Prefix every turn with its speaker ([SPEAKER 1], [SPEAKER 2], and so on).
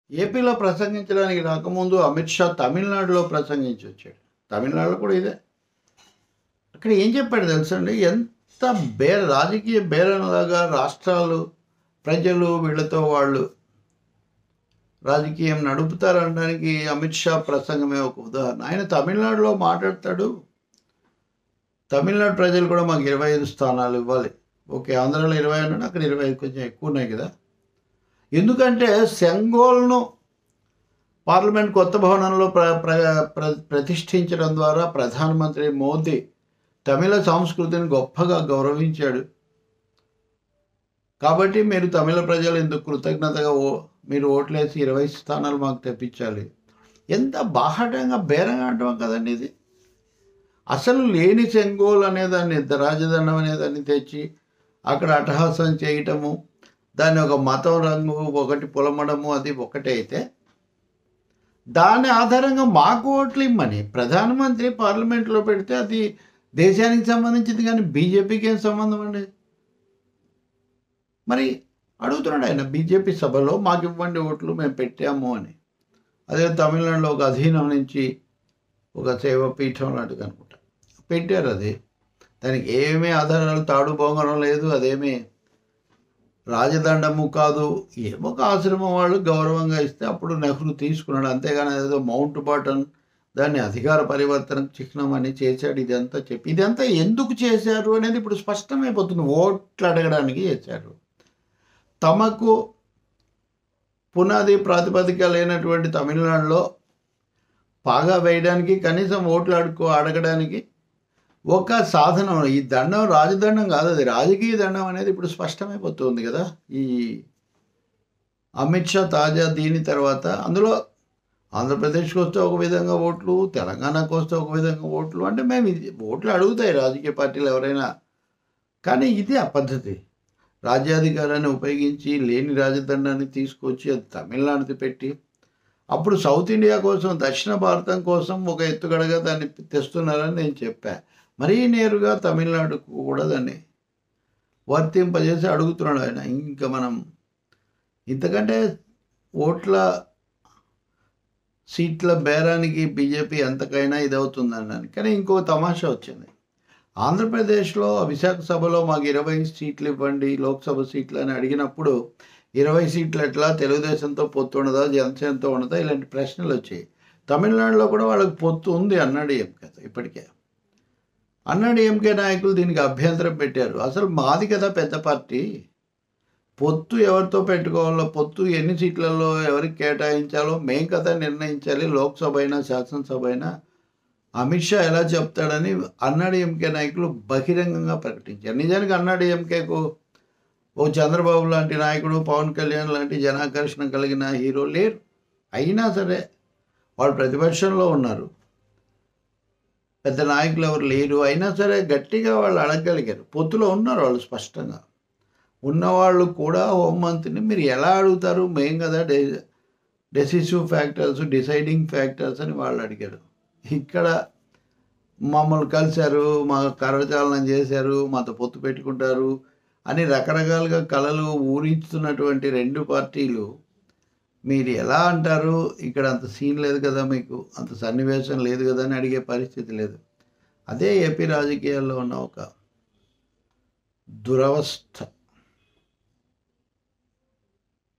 [SPEAKER 1] ఏపీలో ప్రసంగించడానికి రాకముందు అమిత్ షా తమిళనాడులో ప్రసంగించి వచ్చాడు తమిళనాడులో కూడా ఇదే అక్కడ ఏం చెప్పాడు తెలుసండి ఎంత బేర రాజకీయ బేరంలాగా రాష్ట్రాలు ప్రజలు వీళ్ళతో వాళ్ళు రాజకీయం నడుపుతారనడానికి అమిత్ షా ప్రసంగమే ఒక ఉదాహరణ ఆయన తమిళనాడులో మాట్లాడతాడు తమిళనాడు ప్రజలు కూడా మాకు ఇరవై ఐదు స్థానాలు ఇవ్వాలి ఓకే ఆంధ్రాలో ఇరవై అన్నాడు అక్కడ ఇరవై ఐదు కొంచెం ఎక్కువ ఉన్నాయి కదా ఎందుకంటే సెంగోల్ను పార్లమెంట్ కొత్త భవనంలో ప్ర ప్ర ప్ర- ప్రతిష్ఠించడం ద్వారా ప్రధానమంత్రి మోదీ తమిళ సంస్కృతిని గొప్పగా గౌరవించాడు కాబట్టి మీరు తమిళ ప్రజలు ఇందుకు కృతజ్ఞతగా ఓ మీరు ఓట్లేసి ఇరవై స్థానాలు మాకు తెప్పించాలి ఎంత బాహటంగా బేరంగా అంటాం కదండి ఇది అసలు లేని సెంగోల్ అనేదాన్ని రాజదండం అనేదాన్ని తెచ్చి అక్కడ అట్టహాసం చేయటము దాన్ని ఒక మతం రంగు ఒకటి పొలమడము అది ఒకటే అయితే దాని ఆధారంగా మాకు ఓట్లు ఇమ్మని ప్రధానమంత్రి పార్లమెంట్లో పెడితే అది దేశానికి సంబంధించింది కానీ బీజేపీకి ఏం సంబంధం అండి మరి అడుగుతున్నాడు ఆయన బీజేపీ సభలో మాకు ఇవ్వండి ఓట్లు మేము పెట్టాము అని అదే తమిళనాడులో ఒక అధీనం నుంచి ఒక సేవ పీఠం లాంటిది అనుకుంటా పెట్టారు అది దానికి ఏమీ ఆధారాలు తాడు బొంగరం లేదు అదేమీ రాజదండము కాదు ఏమో ఒక ఆశ్రమం వాళ్ళు గౌరవంగా ఇస్తే అప్పుడు నెహ్రూ తీసుకున్నాడు అంతేగాని అదేదో మౌంట్ బాటన్ దాన్ని అధికార పరివర్తనకు చిహ్నం అని చేశాడు ఇదంతా చెప్పి ఇదంతా ఎందుకు చేశారు అనేది ఇప్పుడు స్పష్టమైపోతుంది ఓట్లు అడగడానికి చేశారు తమకు పునాది ప్రాతిపదిక లేనటువంటి తమిళనాడులో పాగా వేయడానికి కనీసం ఓట్లు అడుకో అడగడానికి ఒక సాధనం ఈ దండం రాజదండం కాదు అది రాజకీయ దండం అనేది ఇప్పుడు స్పష్టమైపోతుంది కదా ఈ అమిత్ షా తాజా దీని తర్వాత అందులో ఆంధ్రప్రదేశ్కి వస్తే ఒక విధంగా ఓట్లు తెలంగాణకు వస్తే ఒక విధంగా ఓట్లు అంటే మేము ఇది ఓట్లు అడుగుతాయి రాజకీయ పార్టీలు ఎవరైనా కానీ ఇది ఆ పద్ధతి రాజ్యాధికారాన్ని ఉపయోగించి లేని రాజదండాన్ని తీసుకొచ్చి అది తమిళనాడుది పెట్టి అప్పుడు సౌత్ ఇండియా కోసం దక్షిణ భారతం కోసం ఒక ఎత్తుగడగా దాన్ని తెస్తున్నారని నేను చెప్పా మరీ నేరుగా తమిళనాడుకు కూడా దాన్ని వర్తింపజేసి అడుగుతున్నాడు ఆయన ఇంకా మనం ఇంతకంటే ఓట్ల సీట్ల బేరానికి బీజేపీ ఎంతకైనా ఇదవుతుందన్నాను కానీ ఇంకో తమాషా వచ్చింది ఆంధ్రప్రదేశ్లో విశాఖ సభలో మాకు ఇరవై సీట్లు ఇవ్వండి లోక్సభ సీట్లు అని అడిగినప్పుడు ఇరవై సీట్లు ఎట్లా తెలుగుదేశంతో పొత్తు ఉండదా జనసేనతో ఉండదా ఇలాంటి ప్రశ్నలు వచ్చాయి తమిళనాడులో కూడా వాళ్ళకి పొత్తు ఉంది అన్నాడు ఎంకే ఇప్పటికే అన్నాడు ఎంకే నాయకులు దీనికి అభ్యంతరం పెట్టారు అసలు మాది కదా పెద్ద పార్టీ పొత్తు ఎవరితో పెట్టుకోవాలో పొత్తు ఎన్ని సీట్లలో ఎవరికి కేటాయించాలో మేం కదా నిర్ణయించాలి లోక్సభ అయినా శాసనసభ అయినా అమిత్ షా ఎలా చెప్తాడని అన్నాడీఎంకే నాయకులు బహిరంగంగా ప్రకటించారు నిజానికి అన్నాడీఎంకేకు ఓ చంద్రబాబు లాంటి నాయకుడు పవన్ కళ్యాణ్ లాంటి జనాకర్షణ కలిగిన హీరో లేరు అయినా సరే వాళ్ళు ప్రతిపక్షంలో ఉన్నారు పెద్ద నాయకులు ఎవరు లేరు అయినా సరే గట్టిగా వాళ్ళు అడగగలిగారు పొత్తులో ఉన్నారు వాళ్ళు స్పష్టంగా ఉన్నవాళ్ళు కూడా హోంమంత్రిని మీరు ఎలా అడుగుతారు మేం కదా డె డెసిసివ్ ఫ్యాక్టర్స్ డిసైడింగ్ ఫ్యాక్టర్స్ అని వాళ్ళు అడిగారు ఇక్కడ మమ్మల్ని కలిశారు మా కరచాలనం చేశారు మాతో పొత్తు పెట్టుకుంటారు అని రకరకాలుగా కళలు ఊరించుతున్నటువంటి రెండు పార్టీలు మీరు ఎలా అంటారు ఇక్కడ అంత సీన్ లేదు కదా మీకు అంత సన్నివేశం లేదు కదా అని అడిగే పరిస్థితి లేదు అదే ఏపీ రాజకీయాల్లో ఉన్న ఒక దురవస్థ